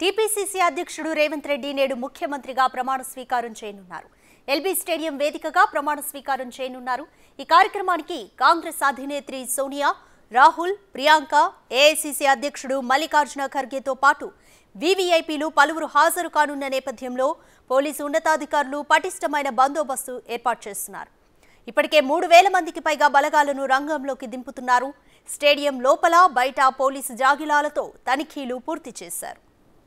TPCC అధ్యక్షుడు రేవంత్ రెడ్డి నేడు ముఖ్యమంత్రిగా ప్రమాణ స్వీకారం చేయనున్నారు ఎల్బీ స్టేడియం వేదికగా ప్రమాణ స్వీకారం చేయనున్నారు ఈ కార్యక్రమానికి కాంగ్రెస్ అధినేత్రి సోనియా రాహుల్ ప్రియాంక ఏఐసీసీ అధ్యక్షుడు మల్లికార్జున ఖర్గేతో పాటు వీవీఐపీలు పలువురు హాజరు కానున్న నేపథ్యంలో పోలీసు ఉన్నతాధికారులు పటిష్టమైన బందోబస్తు ఏర్పాటు చేస్తున్నారు ఇప్పటికే మూడు వేల మందికి పైగా బలగాలను రంగంలోకి దింపుతున్నారు స్టేడియం లోపల బయట పోలీసు జాగిలాలతో తనిఖీలు పూర్తి చేశారు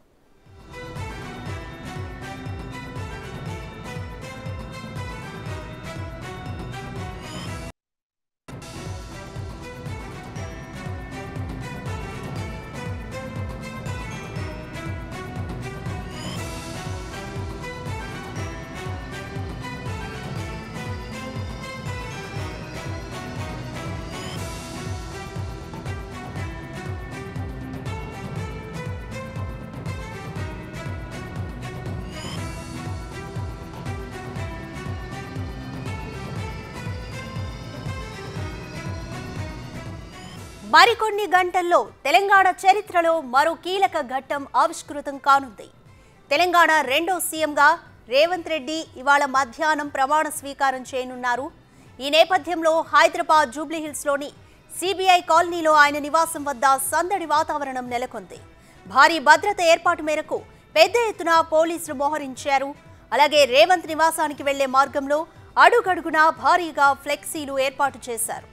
మరికొన్ని గంటల్లో తెలంగాణ చరిత్రలో మరో కీలక ఘట్టం ఆవిష్కృతం కానుంది తెలంగాణ రెండో సీఎంగా రేవంత్ రెడ్డి ఇవాళ మధ్యాహ్నం ప్రమాణ స్వీకారం చేయనున్నారు ఈ నేపథ్యంలో హైదరాబాద్ జూబ్లీహిల్స్లోని సిబిఐ కాలనీలో ఆయన నివాసం వద్ద సందడి వాతావరణం నెలకొంది భారీ భద్రత ఏర్పాటు మేరకు పెద్ద ఎత్తున పోలీసులు మోహరించారు అలాగే రేవంత్ నివాసానికి వెళ్లే మార్గంలో అడుగడుగునా భారీగా ఫ్లెక్సీలు ఏర్పాటు చేశారు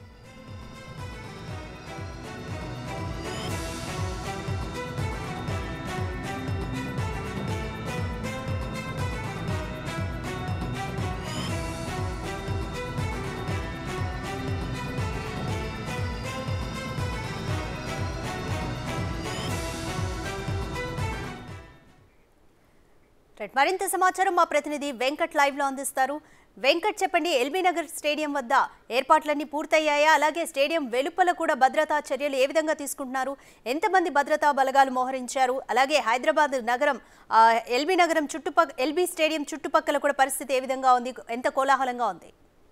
రైట్ మరింత సమాచారం మా ప్రతినిధి వెంకట్ లైవ్ లో అందిస్తారు వెంకట్ చెప్పండి ఎల్బీ నగర్ స్టేడియం వద్ద ఏర్పాట్లన్నీ పూర్తయ్యాయా అలాగే స్టేడియం వెలుపల కూడా భద్రతా చర్యలు ఏ విధంగా తీసుకుంటున్నారు ఎంతమంది భద్రతా బలగాలు మోహరించారు అలాగే హైదరాబాద్ నగరం ఆ, ఎల్బీ నగరం చుట్టుపక్క ఎల్బీ స్టేడియం చుట్టుపక్కల కూడా పరిస్థితి ఏ విధంగా ఉంది ఎంత కోలాహలంగా ఉంది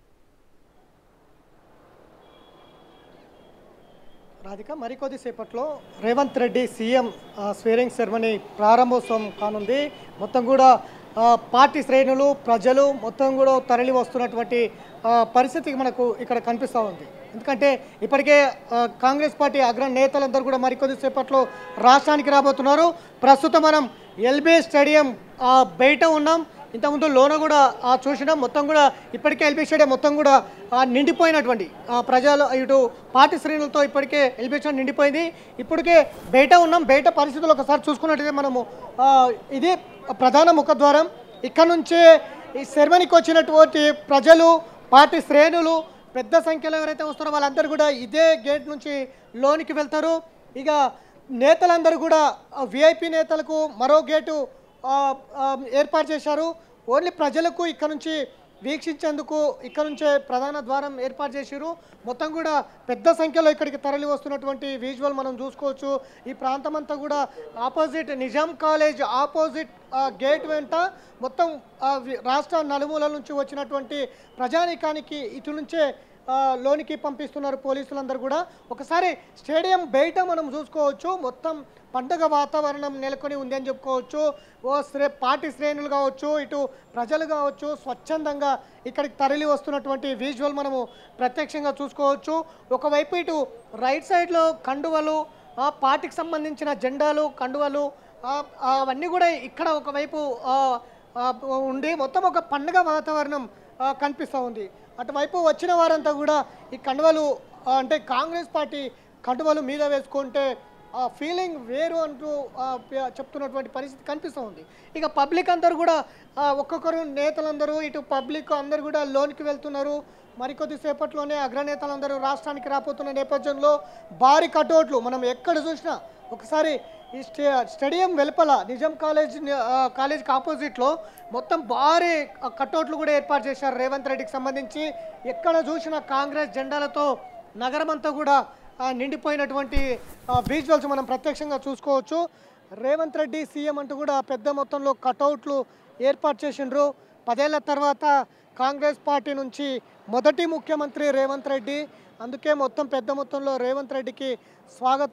రాధిక మరికొద్ది సేపట్లో రేవంత్ రెడ్డి సీఎం ఆ, స్వేరింగ్ సెరమనీ ప్రారంభోత్సవం కానుంది మొత్తం కూడా ఆ, పార్టీ శ్రేణులు ప్రజలు మొత్తం కూడా తరలి వస్తున్నటువంటి ఆ, పరిస్థితి మనకు ఇక్కడ కనిపిస్తూ ఉంది ఎందుకంటే ఇప్పటికే ఆ, కాంగ్రెస్ పార్టీ అగ్ర నేతలందరూ కూడా మరికొద్ది సేపట్లో రాష్ట్రానికి రాబోతున్నారు ప్రస్తుతం మనం ఎల్బీ స్టేడియం ఆ, బయట ఉన్నాం ఇంతకుముందు లోన కూడా ఆ, చూసినాం మొత్తం కూడా ఇప్పటికే ఎల్బీ స్టేడియం మొత్తం కూడా ఆ, నిండిపోయినటువంటి ఆ, ప్రజలు ఇటు పార్టీ శ్రేణులతో ఇప్పటికే ఎల్బీ స్టేడియం నిండిపోయింది ఇప్పటికే బయట ఉన్నాం బయట పరిస్థితులు ఒకసారి చూసుకున్నట్టయితే మనము ఆ, ఇది ప్రధాన ముఖద్వారం ఇక్కడ నుంచే ఈ సెరమనీకి వచ్చినటువంటి ప్రజలు పార్టీ శ్రేణులు పెద్ద సంఖ్యలో ఎవరైతే వస్తారో వాళ్ళందరూ కూడా ఇదే గేట్ నుంచి లోనికి వెళ్తారు ఇక నేతలందరూ కూడా విఐపి నేతలకు మరో గేటు ఆ, ఆ, ఏర్పాటు చేశారు ఓన్లీ ప్రజలకు ఇక్కడ నుంచి వీక్షించేందుకు ఇక్కడ నుంచే ప్రధాన ద్వారం ఏర్పాటు చేశారు మొత్తం కూడా పెద్ద సంఖ్యలో ఇక్కడికి తరలి వస్తున్నటువంటి విజువల్ మనం చూసుకోవచ్చు ఈ ప్రాంతం అంతా కూడా opposite Nizam college opposite gate వెంట మొత్తం ఆ, వి- రాష్ట్ర నలుమూలల నుంచి వచ్చినటువంటి ప్రజానీకానికి ఇటు నుంచే ఆ, లోనికి పంపిస్తున్నారు పోలీసులందరూ కూడా ఒకసారి స్టేడియం బయట మనం చూసుకోవచ్చు మొత్తం పండగ వాతావరణం నెలకొని ఉంది అని చెప్పుకోవచ్చు ఓ శ్రే పార్టీ శ్రేణులు కావచ్చు ఇటు ప్రజలు కావచ్చు స్వచ్ఛందంగా ఇక్కడికి తరలి వస్తున్నటువంటి విజువల్ మనము ప్రత్యక్షంగా చూసుకోవచ్చు ఒకవైపు ఇటు రైట్ సైడ్లో కండువలు ఆ పార్టీకి సంబంధించిన జెండాలు కండువలు ఆ, ఆ, అవన్నీ కూడా ఇక్కడ ఒకవైపు ఆ, ఆ, ఉండి మొత్తం ఒక పండగ వాతావరణం ఆ, కనిపిస్తూ ఉంది అటువైపు వచ్చిన వారంతా కూడా ఈ కండువలు ఆ, అంటే కాంగ్రెస్ పార్టీ కండువలు మీద వేసుకుంటే ఆ ఫీలింగ్ వేరు అంటూ ఆ, ప- చెప్తున్నటువంటి పరిస్థితి కనిపిస్తూ ఉంది ఇక పబ్లిక్ అందరూ కూడా ఆ, ఒక్కొక్కరు నేతలందరూ ఇటు పబ్లిక్ అందరూ కూడా లోనికి వెళ్తున్నారు మరికొద్ది సేపట్లోనే అగ్రనేతలందరూ రాష్ట్రానికి రాబోతున్న నేపథ్యంలో భారీ కటౌట్లు మనం ఎక్కడ చూసినా ఒకసారి ఈ స్టే స్టేడియం వెలుపల నిజాం కాలేజ్ ని- ఆ, కాలేజ్కి ఆపోజిట్లో మొత్తం భారీ ఆ, కటౌట్లు కూడా ఏర్పాటు చేశారు రేవంత్ రెడ్డికి సంబంధించి ఎక్కడ చూసినా కాంగ్రెస్ జెండాలతో నగరం అంతా కూడా ఆ, నిండిపోయినటువంటి విజువల్స్ మనం ప్రత్యక్షంగా చూసుకోవచ్చు రేవంత్ రెడ్డి సీఎం అంటూ కూడా పెద్ద మొత్తంలో కటౌట్లు ఏర్పాటు చేసిండ్రు పదేళ్ల తర్వాత కాంగ్రెస్ పార్టీ నుంచి మొదటి ముఖ్యమంత్రి రేవంత్ రెడ్డి అందుకే మొత్తం పెద్ద మొత్తంలో రేవంత్ రెడ్డికి స్వాగత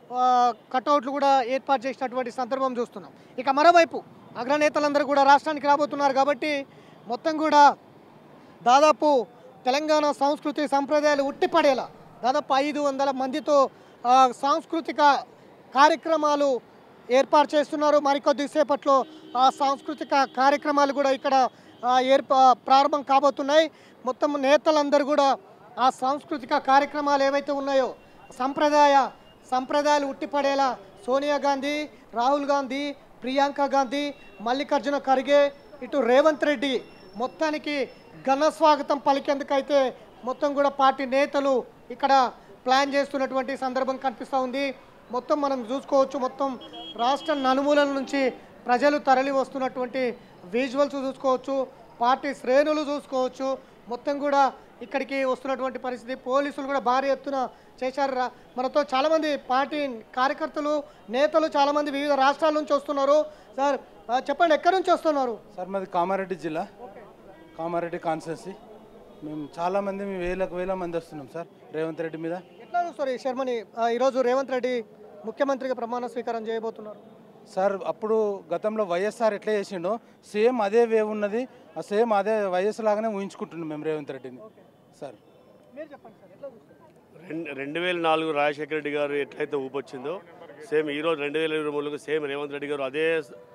ఆ, కటౌట్లు కూడా ఏర్పాటు చేసినటువంటి సందర్భం చూస్తున్నాం ఇక మరోవైపు అగ్రనేతలందరూ కూడా రాష్ట్రానికి రాబోతున్నారు కాబట్టి మొత్తం కూడా దాదాపు తెలంగాణ సంస్కృతి సంప్రదాయాలు ఉట్టిపడేలా దాదాపు ఐదు వందల మందితో ఆ, సాంస్కృతిక కార్యక్రమాలు ఏర్పాటు చేస్తున్నారు మరికొద్దిసేపట్లో ఆ సాంస్కృతిక కార్యక్రమాలు కూడా ఇక్కడ ఆ, ఏర్పా ప్రారంభం కాబోతున్నాయి మొత్తం నేతలందరూ కూడా ఆ సాంస్కృతిక కార్యక్రమాలు ఏవైతే ఉన్నాయో సంప్రదాయ సంప్రదాయాలు ఉట్టిపడేలా సోనియా గాంధీ రాహుల్ గాంధీ ప్రియాంక గాంధీ మల్లికార్జున ఖర్గే ఇటు రేవంత్ రెడ్డి మొత్తానికి ఘన స్వాగతం పలికేందుకైతే మొత్తం కూడా పార్టీ నేతలు ఇక్కడ ప్లాన్ చేస్తున్నటువంటి సందర్భం కనిపిస్తూ ఉంది మొత్తం మనం చూసుకోవచ్చు మొత్తం రాష్ట్ర నలుమూలల నుంచి ప్రజలు తరలి వస్తున్నటువంటి విజువల్స్ చూసుకోవచ్చు పార్టీ శ్రేణులు చూసుకోవచ్చు మొత్తం కూడా ఇక్కడికి వస్తున్నటువంటి పరిస్థితి పోలీసులు కూడా భారీ ఎత్తున చేశారు రా- మనతో చాలామంది పార్టీ కార్యకర్తలు నేతలు చాలామంది వివిధ రాష్ట్రాల నుంచి వస్తున్నారు సార్ ఆ, చెప్పండి ఎక్కడి నుంచి వస్తున్నారు సార్ మాది కామారెడ్డి జిల్లా కామారెడ్డి కాన్స్టెన్సీ మేము చాలా మంది మేము వేలకు వేల మంది వస్తున్నాం సార్ రేవంత్ రెడ్డి మీద ఎట్లా చూస్తారు ఈ శర్మని ఆ, ఈరోజు రేవంత్ రెడ్డి ముఖ్యమంత్రిగా ప్రమాణ స్వీకారం చేయబోతున్నారు సార్ అప్పుడు గతంలో వైఎస్ఆర్ ఎట్లా చేసిండో సేమ్ అదే వే ఉన్నది ఆ సేమ్ అదే వైఎస్ లాగానే ఊహించుకుంటున్నాం మేము రేవంత్ రెడ్డిని సార్ మీరు చెప్పండి సార్ ఎట్లా చూస్తారు రెండు రెండు వేల నాలుగు రాజశేఖర రెడ్డి గారు ఎట్లయితే ఊపొచ్చిందో సేమ్ ఈరోజు రెండు వేల ఇరవై మూడులో సేమ్ రేవంత్ రెడ్డి గారు అదే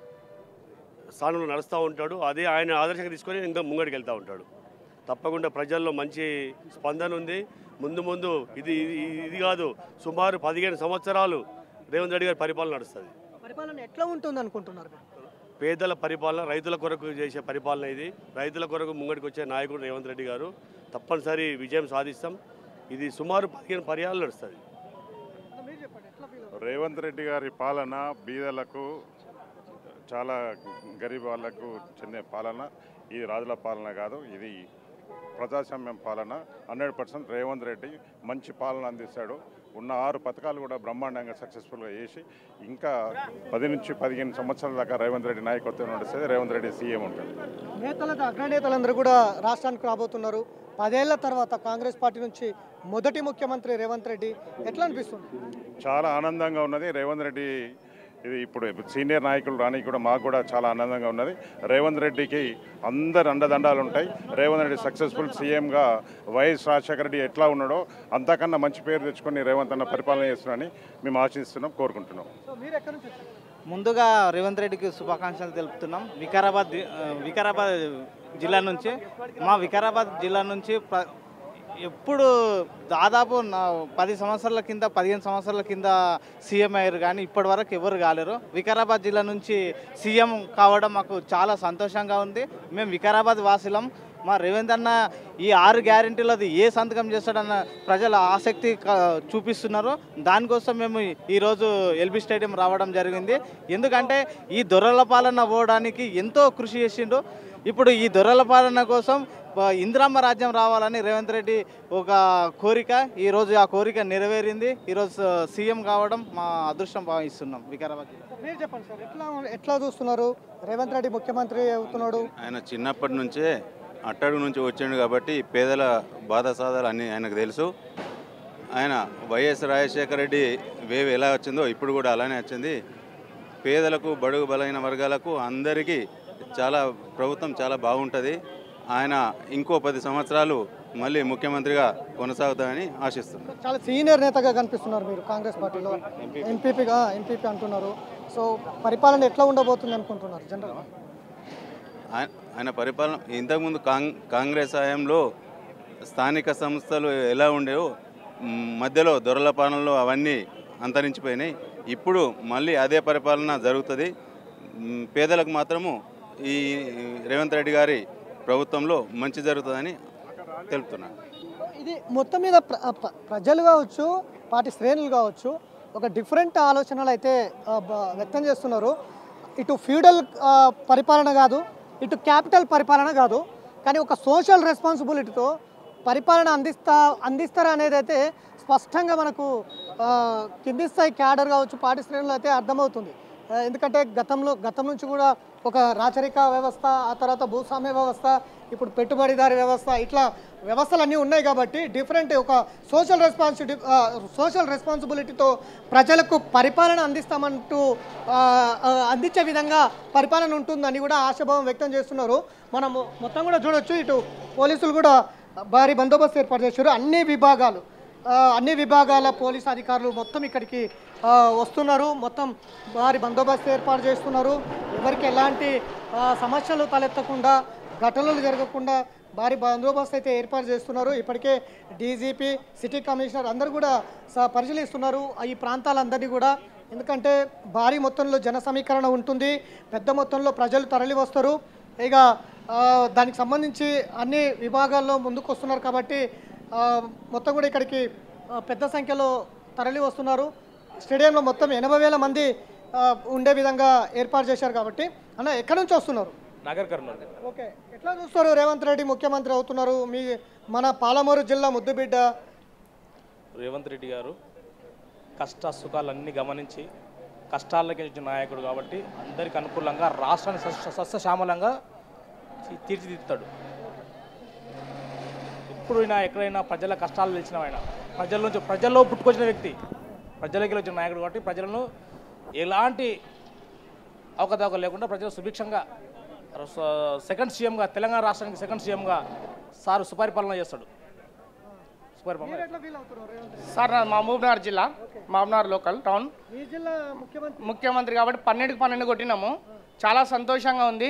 స్థానంలో నడుస్తూ ఉంటాడు అదే ఆయన ఆదర్శంగా తీసుకొని ఇంకా ముంగడికి వెళ్తూ ఉంటాడు తప్పకుండా ప్రజల్లో మంచి స్పందన ఉంది ముందు ముందు ఇది ఇది ఇది కాదు సుమారు పదిహేను సంవత్సరాలు రేవంత్ రెడ్డి గారి పరిపాలన నడుస్తుంది పరిపాలన ఎట్లా ఉంటుంది అనుకుంటున్నారు మీరు? పేదల పరిపాలన రైతుల కొరకు చేసే పరిపాలన ఇది రైతుల కొరకు ముంగడికి వచ్చే నాయకుడు రేవంత్ రెడ్డి గారు తప్పనిసరి విజయం సాధిస్తాం ఇది సుమారు పదిహేను పర్యాలు నడుస్తుంది మీరు చెప్పండి ఎట్లా ఫీల్ అవుతారు? రేవంత్ రెడ్డి గారి పాలన బీదలకు చాలా గరీబ్ వాళ్ళకు చెందిన పాలన ఇది రాజుల పాలన కాదు ఇది ప్రజాస్వామ్యం పాలన హండ్రెడ్ పర్సెంట్ రేవంత్ రెడ్డి మంచి పాలన అందిస్తాడు ఉన్న ఆరు పథకాలు కూడా బ్రహ్మాండంగా సక్సెస్ఫుల్గా చేసి ఇంకా పది నుంచి పదిహేను సంవత్సరాల దాకా రేవంత్ రెడ్డి నాయకత్వం నడుస్తుంది రేవంత్ రెడ్డి సీఎం ఉంటాడు నేతలకు అగ్రనేతలందరూ కూడా రాష్ట్రానికి రాబోతున్నారు పదేళ్ల తర్వాత కాంగ్రెస్ పార్టీ నుంచి మొదటి ముఖ్యమంత్రి రేవంత్ రెడ్డి ఎట్లా అనిపిస్తుంది చాలా ఆనందంగా ఉన్నది రేవంత్ రెడ్డి ఇది ఇప్పుడు సీనియర్ నాయకులు రాని కూడా మాకు కూడా చాలా ఆనందంగా ఉన్నది రేవంత్ రెడ్డికి అందరు అండదండాలు ఉంటాయి రేవంత్ రెడ్డి సక్సెస్ఫుల్ సీఎంగా వైఎస్ రాజశేఖర రెడ్డి ఎట్లా ఉన్నాడో అంతకన్నా మంచి పేరు తెచ్చుకొని రేవంత్ అన్న పరిపాలన చేస్తున్నారని మేము ఆశిస్తున్నాం కోరుకుంటున్నాం సో మీరు ఎక్కడి నుంచి వచ్చారు? ముందుగా రేవంత్ రెడ్డికి శుభాకాంక్షలు తెలుపుతున్నాం వికారాబాద్ ది- ఆ, వికారాబాద్ జిల్లా నుంచి మా వికారాబాద్ జిల్లా నుంచి ప్ర- ఎప్పుడు దాదాపు నా పది సంవత్సరాల కింద పదిహేను సంవత్సరాల కింద సీఎం అయ్యారు కానీ ఇప్పటి వరకు ఎవరు కాలేరు వికారాబాద్ జిల్లా నుంచి సీఎం కావడం మాకు చాలా సంతోషంగా ఉంది మేము వికారాబాద్ వాసులం మా రేవంత్ అన్న ఈ ఆరు గ్యారెంటీలది ఏ సంతకం చేస్తాడన్న ప్రజల ఆసక్తి క- చూపిస్తున్నారు దానికోసం మేము ఈరోజు ఎల్బీ స్టేడియం రావడం జరిగింది ఎందుకంటే ఈ దొరల పాలన పోవడానికి ఎంతో కృషి చేసిండు ఇప్పుడు ఈ దొరల పాలన కోసం ఆ, ఇందిరమ్మ రాజ్యం రావాలని రేవంత్ రెడ్డి ఒక కోరిక ఈరోజు ఆ కోరిక నెరవేరింది ఈరోజు సీఎం కావడం మా అదృష్టం భావిస్తున్నాం వికారాబాద్ జిల్లా. మీరు చెప్పండి సార్ ఎట్లా ఎట్లా చూస్తున్నారు రేవంత్ రెడ్డి ముఖ్యమంత్రి అవుతున్నాడు ఆయన చిన్నప్పటి నుంచే అట్టడుగు నుంచి వచ్చిండు కాబట్టి పేదల బాధ సాధాలు అన్నీ ఆయనకు తెలుసు ఆయన వైఎస్ రాజశేఖర రెడ్డి వేవ్ ఎలా వచ్చిందో ఇప్పుడు కూడా అలానే వచ్చింది పేదలకు బడుగు బలైన వర్గాలకు అందరికీ చాలా ప్రభుత్వం చాలా బాగుంటుంది ఆయన ఇంకో పది సంవత్సరాలు మళ్ళీ ముఖ్యమంత్రిగా కొనసాగుతామని ఆశిస్తున్నాను చాలా సీనియర్ నేతగా కనిపిస్తున్నారు మీరు కాంగ్రెస్ పార్టీలో ఎంపీపీగా ఎంపీపీ అంటున్నారు సో పరిపాలన ఎట్లా ఉండబోతుంది అనుకుంటున్నారు జనరల్ ఆయన ఆయన పరిపాలన ఇంతకుముందు కాంగ్ కాంగ్రెస్ హయాంలో స్థానిక సంస్థలు ఎలా ఉండేవో మ్, మధ్యలో దొరల పాలనలో అవన్నీ అంతరించిపోయినాయి ఇప్పుడు మళ్ళీ అదే పరిపాలన జరుగుతుంది మ్, పేదలకు మాత్రము ఈ రేవంత్ రెడ్డి గారి ప్రభుత్వంలో మంచి జరుగుతుందని తెలుపుతున్నాను ఇది మొత్తం మీద ప్ర- ప్ర- ప్రజలు కావచ్చు పార్టీ శ్రేణులు కావచ్చు ఒక డిఫరెంట్ ఆలోచనలు అయితే ఆ, బ- వ్యక్తం చేస్తున్నారు ఇటు ఫ్యూడల్ ఆ, పరిపాలన కాదు ఇటు క్యాపిటల్ పరిపాలన కాదు కానీ ఒక సోషల్ రెస్పాన్సిబిలిటీతో పరిపాలన అందిస్తా అందిస్తారు అనేది అయితే స్పష్టంగా మనకు ఆ, కింది స్థాయి క్యాడర్ కావచ్చు పార్టీ శ్రేణులు అయితే అర్థమవుతుంది ఆ, ఎందుకంటే గతంలో గతం నుంచి కూడా ఒక రాచరిక వ్యవస్థ ఆ తర్వాత భూస్వామ్య వ్యవస్థ ఇప్పుడు పెట్టుబడిదారి వ్యవస్థ ఇట్లా వ్యవస్థలు అన్నీ ఉన్నాయి కాబట్టి డిఫరెంట్ ఒక సోషల్ రెస్పాన్సిబిలిటీ సోషల్ రెస్పాన్సిబిలిటీతో ప్రజలకు పరిపాలన అందిస్తామంటూ ఆ, ఆ, అందించే విధంగా పరిపాలన ఉంటుందని కూడా ఆశాభావం వ్యక్తం చేస్తున్నారు మనము మొత్తం కూడా చూడొచ్చు ఇటు పోలీసులు కూడా భారీ బందోబస్తు ఏర్పాటు చేశారు అన్ని విభాగాలు ఆ, అన్ని విభాగాల పోలీస్ అధికారులు మొత్తం ఇక్కడికి ఆ, వస్తున్నారు మొత్తం భారీ బందోబస్తు ఏర్పాటు చేస్తున్నారు ఎవరికి ఎలాంటి ఆ, సమస్యలు తలెత్తకుండా ఘటనలు జరగకుండా భారీ బందోబస్తు అయితే ఏర్పాటు చేస్తున్నారు ఇప్పటికే డీజీపీ సిటీ కమిషనర్ అందరూ కూడా స- పరిశీలిస్తున్నారు ఈ ప్రాంతాలందరినీ కూడా ఎందుకంటే భారీ మొత్తంలో జన సమీకరణ ఉంటుంది పెద్ద మొత్తంలో ప్రజలు తరలి వస్తారు ఇక ఆ, దానికి సంబంధించి అన్ని విభాగాల్లో ముందుకు వస్తున్నారు కాబట్టి ఆ, మొత్తం కూడా ఇక్కడికి ఆ, పెద్ద సంఖ్యలో తరలి వస్తున్నారు స్టేడియంలో మొత్తం ఎనభై వేల మంది ఆ, ఉండే విధంగా ఏర్పాటు చేశారు కాబట్టి అన్న ఎక్కడి నుంచి వస్తున్నారు నగర్ కర్నూలు ఓకే ఎట్లా చూస్తారు రేవంత్ రెడ్డి ముఖ్యమంత్రి అవుతున్నారు మీ మన పాలమూరు జిల్లా ముద్దుబిడ్డ రేవంత్ రెడ్డి గారు కష్ట సుఖాలన్నీ గమనించి కష్టాలకి వచ్చిన నాయకుడు కాబట్టి అందరికి అనుకూలంగా రాష్ట్రాన్ని సస్య సస్యశ్యామలంగా తీ- తీర్చిదిద్దుతాడు ఎప్పుడైనా ఎక్కడైనా ప్రజల కష్టాలు తెలిసిన ఆయన ప్రజల నుంచి ప్రజల్లో పుట్టుకొచ్చిన వ్యక్తి ప్రజలకి వచ్చిన నాయకుడు కాబట్టి ప్రజలను ఎలాంటి అవకతవకలు లేకుండా ప్రజలు సుభిక్షంగా స- సెకండ్ సీఎంగా తెలంగాణ రాష్ట్రానికి సెకండ్ సీఎంగా సారు సుపరిపాలన చేస్తాడు సుపరిపాలన ఎట్లా ఫీల్ అవుతున్నారు రేవంత్ రెడ్డి సార్ నాది మహబూబ్నగర్ జిల్లా మహబూబ్నగర్ లోకల్ టౌన్ మీ జిల్లా ముఖ్యమంత్రి ముఖ్యమంత్రి కాబట్టి పన్నెండుకి పన్నెండు కొట్టినాము చాలా సంతోషంగా ఉంది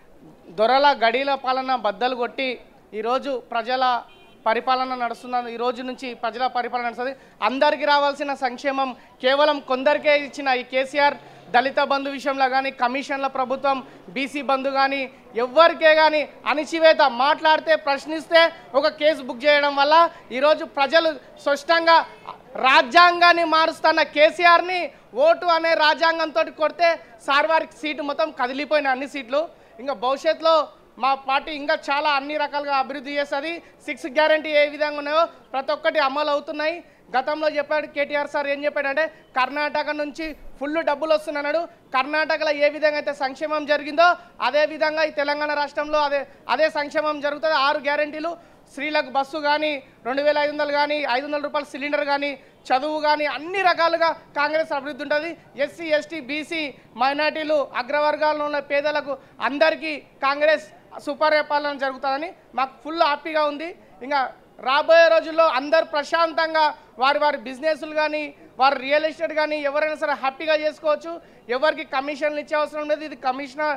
దొరల గడీల పాలన బద్దలు కొట్టి ఈరోజు ప్రజల పరిపాలన నడుస్తున్న ఈ రోజు నుంచి ప్రజల పరిపాలన నడుస్తుంది అందరికీ రావాల్సిన సంక్షేమం కేవలం కొందరికే ఇచ్చిన ఈ కేసీఆర్ దళిత బంధు విషయంలో కానీ కమిషన్ల ప్రభుత్వం బీసీ బంధు కానీ ఎవ్వరికే కానీ అణిచివేత మాట్లాడితే ప్రశ్నిస్తే ఒక కేసు బుక్ చేయడం వల్ల ఈరోజు ప్రజలు స్పష్టంగా రాజ్యాంగాన్ని మారుస్తున్న కేసీఆర్ని ఓటు అనే రాజ్యాంగంతో కొడితే సార్ వారికి సీటు మొత్తం కదిలిపోయిన అన్ని సీట్లు ఇంకా భవిష్యత్తులో మా పార్టీ ఇంకా చాలా అన్ని రకాలుగా అభివృద్ధి చేస్తుంది సిక్స్ గ్యారంటీ ఏ విధంగా ఉన్నాయో ప్రతి ఒక్కటి అమలు అవుతున్నాయి గతంలో చెప్పాడు కేటీఆర్ సార్ ఏం చెప్పాడంటే కర్ణాటక నుంచి ఫుల్ డబ్బులు వస్తున్నాడు కర్ణాటకలో ఏ విధంగా అయితే సంక్షేమం జరిగిందో అదే విధంగా ఈ తెలంగాణ రాష్ట్రంలో అదే అదే సంక్షేమం జరుగుతుంది ఆరు గ్యారంటీలు స్త్రీలకు బస్సు కానీ రెండు వేల ఐదు వందలు కానీ ఐదు వందల రూపాయల సిలిండర్ కానీ చదువు కానీ అన్ని రకాలుగా కాంగ్రెస్ అభివృద్ధి ఉంటుంది ఎస్సీ ఎస్టీ బీసీ మైనార్టీలు అగ్రవర్గాల్లో ఉన్న పేదలకు అందరికీ కాంగ్రెస్ సుపరిపాలన జరుగుతుందని మాకు ఫుల్ హ్యాపీగా ఉంది ఇంకా రాబోయే రోజుల్లో అందరు ప్రశాంతంగా వారి వారి బిజినెస్లు కానీ వారి రియల్ ఎస్టేట్ కానీ ఎవరైనా సరే హ్యాపీగా చేసుకోవచ్చు ఎవరికి కమిషన్లు ఇచ్చే అవసరం లేదు ఇది కమిషనర్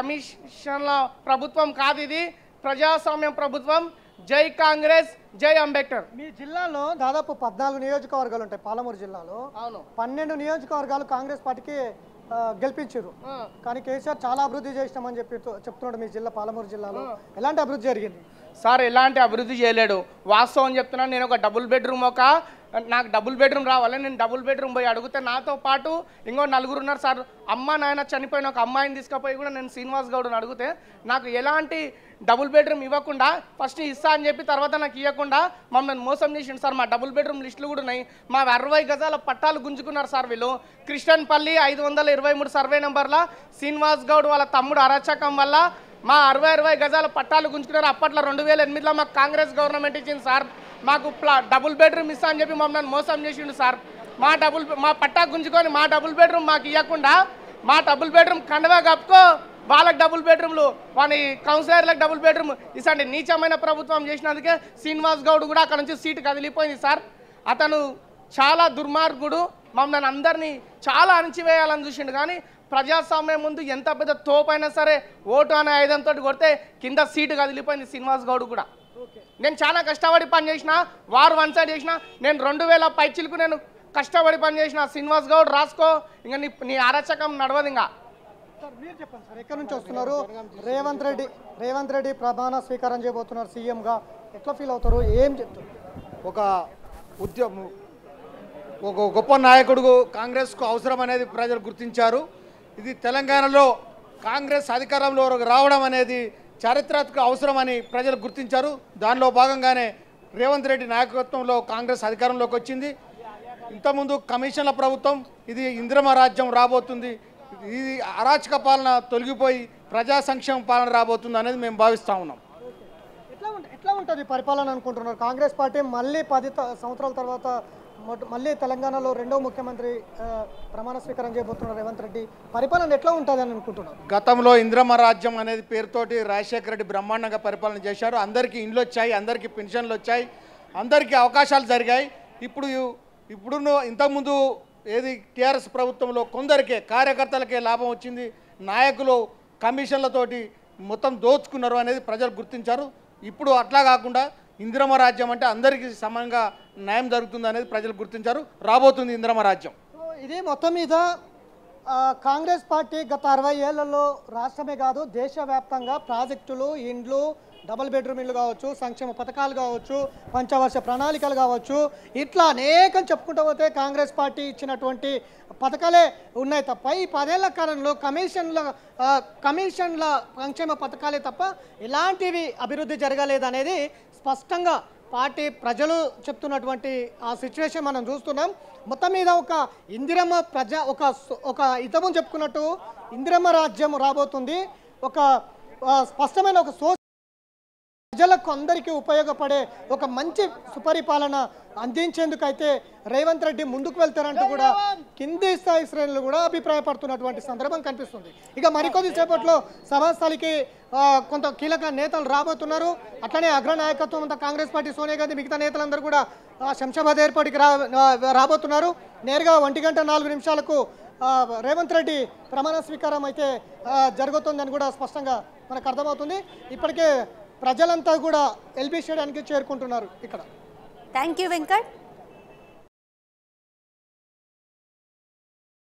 కమిషన్ల ప్రభుత్వం కాదు ఇది ప్రజాస్వామ్యం ప్రభుత్వం జై కాంగ్రెస్ జై అంబేద్కర్ మీ జిల్లాలో దాదాపు పద్నాలుగు నియోజకవర్గాలు ఉంటాయి పాలమూరు జిల్లాలో అవును పన్నెండు నియోజకవర్గాలు కాంగ్రెస్ పార్టీకి ఆ, గెలిపించారు కానీ కేసీఆర్ చాలా అభివృద్ధి చేసినామని చెప్పి చెప్తున్నాడు మీ జిల్లా పాలమూరు జిల్లాలో ఎలాంటి అభివృద్ధి జరిగింది సార్ ఎలాంటి అభివృద్ధి చేయలేడు వాస్తవం చెప్తున్నాను నేను ఒక డబుల్ బెడ్రూమ్ ఒక నాకు డబుల్ బెడ్రూమ్ రావాలి నేను డబుల్ బెడ్రూమ్ పోయి అడిగితే నాతో పాటు ఇంకో నలుగురు ఉన్నారు సార్ అమ్మ నాయన చనిపోయిన ఒక అమ్మాయిని తీసుకుపోయి కూడా నేను శ్రీనివాస్ గౌడ్ని అడిగితే నాకు ఎలాంటి డబుల్ బెడ్రూమ్ ఇవ్వకుండా ఫస్ట్ ఇస్తా అని చెప్పి తర్వాత నాకు ఇవ్వకుండా మమ్మల్ని మోసం చేసిండు సార్ మా డబుల్ బెడ్రూమ్ లిస్టులు కూడా ఉన్నాయి మా అరవై గజాల పట్టాలు గుంజుకున్నారు సార్ వీళ్ళు క్రిస్టియన్ పల్లి ఐదు వందల ఇరవై మూడు సర్వే నెంబర్ల శ్రీనివాస్ గౌడ్ వాళ్ళ తమ్ముడు అరాచకం వల్ల మా అరవై అరవై గజాల పట్టాలు గుంజుకున్నారు అప్పట్లో రెండు వేల ఎనిమిదిలో మాకు కాంగ్రెస్ గవర్నమెంట్ ఇచ్చింది సార్ మాకు ప్లా డబుల్ బెడ్రూమ్ ఇస్తా అని చెప్పి మమ్మల్ని మోసం చేసిండు సార్ మా డబుల్ మా పట్టా గుంజుకొని మా డబుల్ బెడ్రూమ్ మాకు ఇవ్వకుండా మా డబుల్ బెడ్రూమ్ కండవా కప్పుకో వాళ్ళకి డబుల్ బెడ్రూమ్లు వాని కౌన్సిలర్లకు డబుల్ బెడ్రూమ్ ఇసంటి నీచమైన ప్రభుత్వం చేసినందుకే శ్రీనివాస్ గౌడ్ కూడా అక్కడ నుంచి సీటు కదిలిపోయింది సార్ అతను చాలా దుర్మార్గుడు మమ్మల్ని అందరినీ చాలా అణిచివేయాలని చూసిండు కానీ ప్రజాస్వామ్యం ముందు ఎంత పెద్ద తోపైనా సరే ఓటు అనే ఆయుధంతో కొడితే కింద సీటు కదిలిపోయింది శ్రీనివాస్ గౌడ్ కూడా నేను చాలా కష్టపడి పని చేసిన వారు వన్ సైడ్ చేసిన నేను రెండు వేల పైచిలకు నేను కష్టపడి పని చేసిన శ్రీనివాస్ గౌడ్ రాసుకో ఇంకా నీ నీ అరచకం నడవదు ఇంకా సార్ మీరు చెప్పండి సార్ ఎక్కడి నుంచి వస్తున్నారు రేవంత్ రెడ్డి రేవంత్ రెడ్డి ప్రమాణ స్వీకారం చేయబోతున్నారు సీఎంగా ఎట్లా ఫీల్ అవుతారు ఏం చెప్తారు ఒక ఉద్యమం ఒక గొప్ప నాయకుడు కాంగ్రెస్కు అవసరం అనేది ప్రజలు గుర్తించారు ఇది తెలంగాణలో కాంగ్రెస్ అధికారంలో రావడం అనేది చారిత్రాత్మక అవసరమని ప్రజలు గుర్తించారు దానిలో భాగంగానే రేవంత్ రెడ్డి నాయకత్వంలో కాంగ్రెస్ అధికారంలోకి వచ్చింది ఇంతకుముందు కమిషన్ల ప్రభుత్వం ఇది ఇంద్రమ రాజ్యం రాబోతుంది ఈ అరాచక పాలన తొలగిపోయి ప్రజా సంక్షేమ పాలన రాబోతుంది అనేది మేము భావిస్తూ ఉన్నాం ఎట్లా ఉంట- ఎట్లా ఉంటుంది పరిపాలన అనుకుంటున్నారు కాంగ్రెస్ పార్టీ మళ్ళీ పది త- సంవత్సరాల తర్వాత మొట్ట- మళ్ళీ తెలంగాణలో రెండో ముఖ్యమంత్రి ఆ, ప్రమాణ స్వీకారం చేయబోతున్నారు రేవంత్ రెడ్డి పరిపాలన ఎట్లా ఉంటుంది అని అనుకుంటున్నారు గతంలో ఇంద్రమ్మ రాజ్యం అనేది పేరుతోటి రాజశేఖర రెడ్డి బ్రహ్మాండంగా పరిపాలన చేశారు అందరికీ ఇండ్లు వచ్చాయి అందరికీ పెన్షన్లు వచ్చాయి అందరికీ అవకాశాలు జరిగాయి ఇప్పుడు ఇప్పుడు ఇంతకుముందు ఏది టీఆర్ఎస్ ప్రభుత్వంలో కొందరికే కార్యకర్తలకే లాభం వచ్చింది నాయకులు కమిషన్లతోటి మొత్తం దోచుకున్నారు అనేది ప్రజలు గుర్తించారు ఇప్పుడు అట్లా కాకుండా ఇందిరమ రాజ్యం అంటే అందరికీ సమానంగా న్యాయం జరుగుతుంది అనేది ప్రజలు గుర్తించారు రాబోతుంది ఇందిరమ రాజ్యం సో ఇది మొత్తం మీద ఆ, కాంగ్రెస్ పార్టీ గత అరవై ఏళ్లలో రాష్ట్రమే కాదు దేశవ్యాప్తంగా ప్రాజెక్టులు ఇండ్లు డబుల్ బెడ్రూమ్ ఇల్లు కావచ్చు సంక్షేమ పథకాలు కావచ్చు పంచవర్ష ప్రణాళికలు కావచ్చు ఇట్లా అనేకం చెప్పుకుంటూ పోతే కాంగ్రెస్ పార్టీ ఇచ్చినటువంటి పథకాలే ఉన్నాయి తప్ప ఈ పదేళ్ల కాలంలో కమిషన్ల ఆ, కమిషన్ల సంక్షేమ పథకాలే తప్ప ఎలాంటివి అభివృద్ధి జరగలేదనేది స్పష్టంగా పార్టీ ప్రజలు చెప్తున్నటువంటి ఆ సిచ్యువేషన్ మనం చూస్తున్నాం మొత్తం మీద ఒక ఇందిరమ్మ ప్రజ ఒక సు- ఒక ఇతము చెప్పుకున్నట్టు ఇందిరమ్మ రాజ్యం రాబోతుంది ఒక ఆ, స్పష్టమైన ఒక సో ప్రజలకు అందరికీ ఉపయోగపడే ఒక మంచి సుపరిపాలన అందించేందుకైతే రేవంత్ రెడ్డి ముందుకు వెళ్తారంటూ కూడా కింది స్థాయి శ్రేణులు కూడా అభిప్రాయపడుతున్నటువంటి సందర్భం కనిపిస్తుంది ఇక మరికొద్ది సేపట్లో సభాస్థలికి ఆ, కొంత కీలక నేతలు రాబోతున్నారు అట్లనే అగ్రనాయకత్వం అంతా కాంగ్రెస్ పార్టీ సోనియా గాంధీ మిగతా నేతలందరూ కూడా ఆ, శంషాబాద్ ఎయిర్పోర్ట్కి రా ఆ, రాబోతున్నారు నేరుగా ఒంటి గంట నాలుగు నిమిషాలకు ఆ, రేవంత్ రెడ్డి ప్రమాణ స్వీకారం అయితే ఆ, జరుగుతుందని కూడా స్పష్టంగా మనకు అర్థమవుతుంది ఇప్పటికే ప్రజలంతా కూడా ఎల్బీ స్టేడియానికి చేరుకుంటున్నారు ఇక్కడ థ్యాంక్ యూ వెంకట్